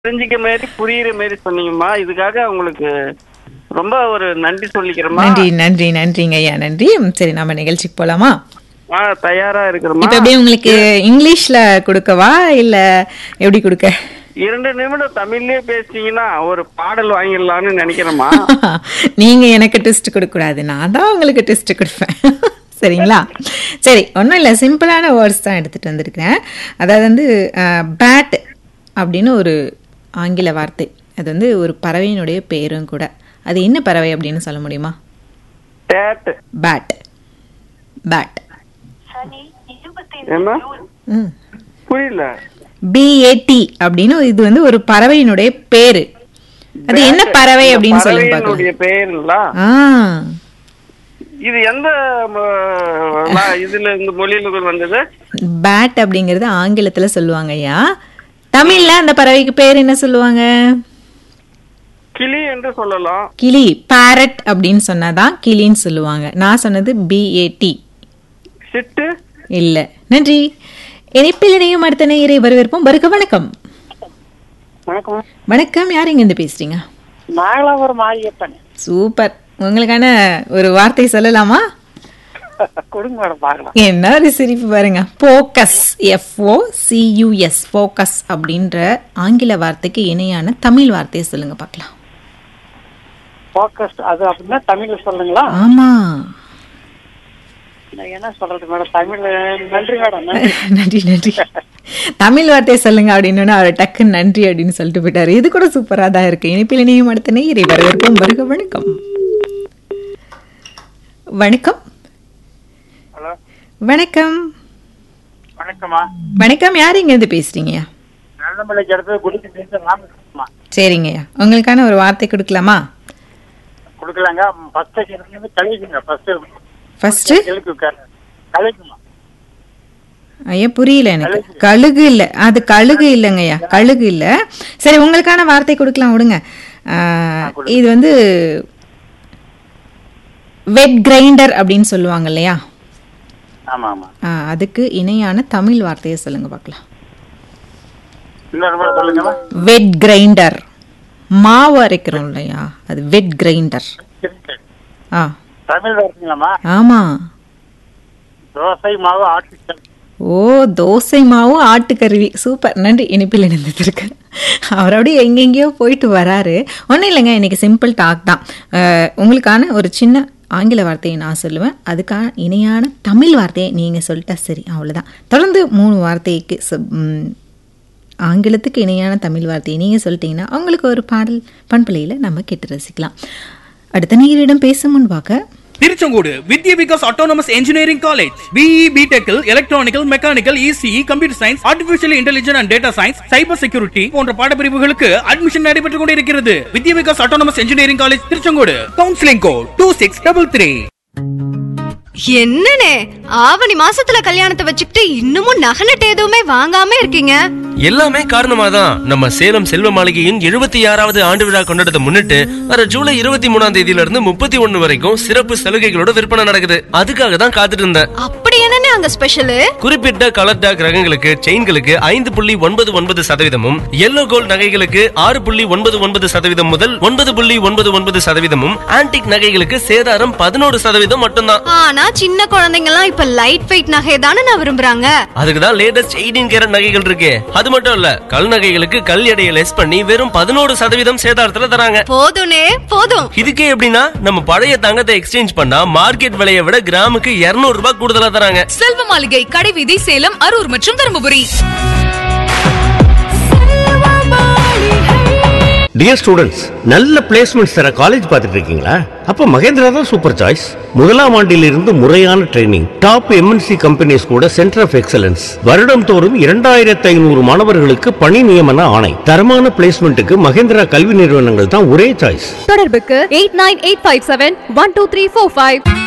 தெரிஞ்சுக்க மாதிரி புரியுற மாதிரி சொன்னீங்கம்மா இதுக்காக உங்களுக்கு ரொம்ப ஒரு நன்றி சொல்லிக்கிறேம்மா நன்றி நன்றி நன்றிங்க ஐயா நன்றி ம், சரி நம்ம நிகழ்ச்சிக்கு போலாமா ஆ தயாரா இருக்கிறோமா இப்ப அப்படியே உங்களுக்கு இங்கிலீஷ்ல கொடுக்கவா இல்ல எப்படி கொடுக்க இரண்டு நிமிடம் தமிழ்லயே பேசிட்டீங்கன்னா ஒரு பாடல் வாங்கிடலாம்னு நினைக்கிறேம்மா நீங்க எனக்கு டெஸ்ட் கொடுக்க கூடாது நான் தான் உங்களுக்கு டெஸ்ட் கொடுப்பேன் சரிங்களா சரி ஒன்றும் இல்லை சிம்பிளான வேர்ட்ஸ் தான் எடுத்துட்டு வந்திருக்கிறேன் அதாவது வந்து பேட் அப்படின்னு ஒரு ஆங்கில வார்த்தை அது வந்து ஒரு பறவையினுடைய பேரும் கூட அது என்ன பறவை அப்படின்னு சொல்ல முடியுமா டேட் பேட் பேட் என்ன ம் புரியல பிஏடி அப்படின்னு இது வந்து ஒரு பறவையினுடைய பேரு அது என்ன பறவை அப்படின்னு சொல்லுங்க பார்க்கலாம் பறவையினுடைய பெயருங்களா ஆ இது எந்த ம, லா- இதுல இந்த மொழியில வந்தது பேட் அப்படிங்கிறது ஆங்கிலத்துல சொல்லுவாங்க ஐயா தமிழ்ல அந்த பறவைக்கு பேர் என்ன சொல்லுவாங்க கிளி என்று சொல்லலாம் கிளி பேரட் அப்படின்னு சொன்னாதான் கிளின்னு சொல்லுவாங்க நான் சொன்னது பிஏடி சிட்டு இல்ல நன்றி இணைப்பில் இணையும் அடுத்த நேயரை வரவேற்போம் வருக வணக்கம் வணக்கம் வணக்கம் யார் இங்க இருந்து பேசுறீங்க நாகலாபுரம் மாரியப்பன் சூப்பர் உங்களுக்கான ஒரு வார்த்தை சொல்லலாமா கொடுங்க மேடம் பார்க்கலாம் என்ன ஒரு சிரிப்பு பாருங்க போக்கஸ் எஃப்ஓ சியூஎஸ் போக்கஸ் அப்படின்ற ஆங்கில வார்த்தைக்கு இணையான தமிழ் வார்த்தையை சொல்லுங்க பார்க்கலாம் ஃபோக்கஸ் அது அப்படின்னா தமிழ்ல சொல்லுங்களா ஆமா நான் என்ன சொல்றது மேடம் தமிழ்ல நன்றி மேடம் நன்றி நன்றி நன்றி தமிழ் வார்த்தையை சொல்லுங்க அப்படின்னு அவர் டக்குன்னு நன்றி அப்படின்னு சொல்லிட்டு போயிட்டாரு இது கூட சூப்பரா தான் இருக்கு இனிப்பில் இணையும் அடுத்த நேயரை வரவேற்கும் வருக வணக்கம் வணக்கம் ஹலோ வணக்கம் வணக்கம்மா வணக்கம் யார் இங்க இருந்து பேசுறீங்கய்யா நல்லமலைக்கு அடுத்தது குடிக்கு சேர்ந்து ராமகிருஷ்ணம்மா சரிங்கய்யா உங்களுக்கான ஒரு வார்த்தை கொடுக்கலாமா கொடுக்கலாங்க ஃபர்ஸ்ட் இருந்து கழிக்குங்க ஃபர்ஸ்ட் ஃபர்ஸ்ட் கழிக்கு கழிக்குமா ஐயா புரியல எனக்கு கழுகு இல்ல அது கழுகு இல்லைங்கய்யா கழுகு இல்ல சரி உங்களுக்கான வார்த்தை கொடுக்கலாம் விடுங்க ஆ, இது வந்து வெட் கிரைண்டர் அப்படின்னு சொல்லுவாங்க இல்லையா ஆமா ஆமா ஆ, அதுக்கு இணையான தமிழ் வார்த்தையை சொல்லுங்க பார்க்கலாம் இன்னொரு முறை சொல்லுங்கம்மா வெட் கிரைண்டர் மாவு அரைக்கிறோம் இல்லையா அது வெட் கிரைண்டர் ஆ தமிழ் வருதுங்களாம்மா ஆமா தோசை மாவு ஆட்டு ஓ தோசை மாவு ஆட்டுக்கருவி சூப்பர் நன்றி இனிப்பில் இணைந்ததற்கு அவர் அப்படியே எங்கெங்கேயோ போயிட்டு வராரு ஒன்றும் இல்லைங்க இன்னைக்கு சிம்பிள் டாக் தான் அஹ், உங்களுக்கான ஒரு சின்ன ஆங்கில வார்த்தையை நான் சொல்லுவேன் அதுக்கான இணையான தமிழ் வார்த்தையை நீங்கள் சொல்லிட்டா சரி அவ்வளோதான் தொடர்ந்து மூணு வார்த்தைக்கு சொ- ம், ஆங்கிலத்துக்கு இணையான தமிழ் வார்த்தையை நீங்கள் சொல்லிட்டீங்கன்னா உங்களுக்கு ஒரு பாடல் பண்பலையில் நம்ம கேட்டு ரசிக்கலாம் அடுத்த நீரிடம் பேசும் முன்பாக Tiruchengode Vidya Vikas autonomous engineering college BE பிடெக்கில் electrical mechanical ECE computer science artificial intelligence and data science cyber security போன்ற பாடப்பிரிவுகளுக்கு அட்மிஷன் நடைபெற்றுக் கொண்டிருக்கிறது Vidya Vikas autonomous engineering college Tiruchengode counselling code two six double three என்னனே ஆவணி மாசத்துல கல்யாணத்தை வச்சுக்கிட்டு இன்னமும் நகை நட்டு எதுவுமே வாங்காம இருக்கீங்க எல்லாமே காரணமா தான் நம்ம சேலம் செல்வ மாளிகையின் எழுபத்தி ஆறாவது ஆண்டு விழா கொண்டாடத்தை முன்னிட்டு வர ஜூலை இருபத்தி மூணாம் தேதியில இருந்து முப்பத்தி ஒண்ணு வரைக்கும் சிறப்பு சலுகைகளோட விற்பனை நடக்குது அதுக்காக தான் காத்துட்டு இருந்தேன் அப்படி என்னனே அங்க ஸ்பெஷல் குறிப்பிட்ட கலர் டாக் ரகங்களுக்கு செயின்களுக்கு ஐந்து புள்ளி ஒன்பது ஒன்பது சதவீதமும் எல்லோ கோல்ட் நகைகளுக்கு ஆறு புள்ளி ஒன்பது ஒன்பது சதவீதம் முதல் ஒன்பது புள்ளி ஒன்பது ஒன்பது சதவீதமும் ஆன்டிக் நகைகளுக்கு சேதாரம் பதினோரு சதவீதம் மட்டும்தான் ஆனா சின்ன குழந்தைங்க எல்லாம் இப்ப லைட் வெயிட் நகை தானே நான் விரும்புறாங்க அதுக்கு தான் லேட்டஸ்ட் எயிட்டீன் கேரட் நகைகள் இருக்கு அது மட்டும் இல்ல கல் நகைகளுக்கு கல் எடையை லெஸ் பண்ணி வெறும் பதினோரு சதவீதம் சேதாரத்துல தராங்க போதும்னே போதும் இதுக்கே எப்படின்னா நம்ம பழைய தங்கத்தை எக்ஸ்சேஞ்ச் பண்ணா மார்க்கெட் விலையை விட கிராமுக்கு 200 ரூபாய் கூடுதலா தராங்க செல்வ மாளிகை கடைவீதி சேலம் அரூர் மற்றும் தருமபுரி டியர் ஸ்டூடெண்ட்ஸ் நல்ல பிளேஸ்மெண்ட்ஸ் தர காலேஜ் பார்த்துட்டு இருக்கீங்களா அப்ப மகேந்திரா தான் சூப்பர் சாய்ஸ் முதலாம் ஆண்டிலிருந்து முறையான ட்ரைனிங் டாப் எம்என்சி கம்பெனிஸ் கூட சென்டர் ஆஃப் எக்ஸலன்ஸ் வருடம் தோறும் இரண்டாயிரத்தி ஐநூறு மாணவர்களுக்கு பணி நியமன ஆணை தரமான பிளேஸ்மெண்ட்டுக்கு மகேந்திரா கல்வி நிறுவனங்கள் தான் ஒரே சாய்ஸ் தொடர்புக்கு eight nine eight five seven one two three four five